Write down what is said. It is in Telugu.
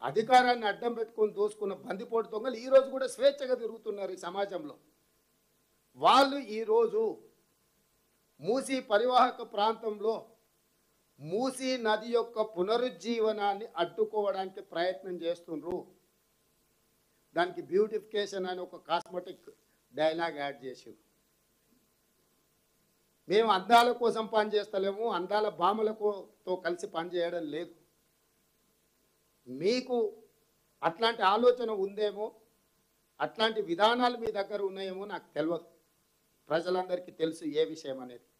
అధికారాన్ని అడ్డం పెట్టుకొని దోసుకున్న బందిపోటు దొంగలు ఈరోజు కూడా స్వేచ్ఛగా తిరుగుతున్నారు ఈ సమాజంలో వాళ్ళు ఈరోజు మూసీ పరివాహక ప్రాంతంలో మూసీ నది యొక్క పునరుజ్జీవనాన్ని అడ్డుకోవడానికి ప్రయత్నం చేస్తుండ్రు దానికి బ్యూటిఫికేషన్ అని ఒక కాస్మెటిక్ డైలాగ్ యాడ్ చేసిండ్రు మేము అందాల కోసం పనిచేస్తలేము అందాల భామలతో కలిసి పనిచేయడం లేదు మీకు అట్లాంటి ఆలోచన ఉందేమో అట్లాంటి విధానాలు మీ దగ్గర ఉన్నాయేమో నాకు తెలియదు ప్రజలందరికీ తెలుసు ఏ విషయం అనేది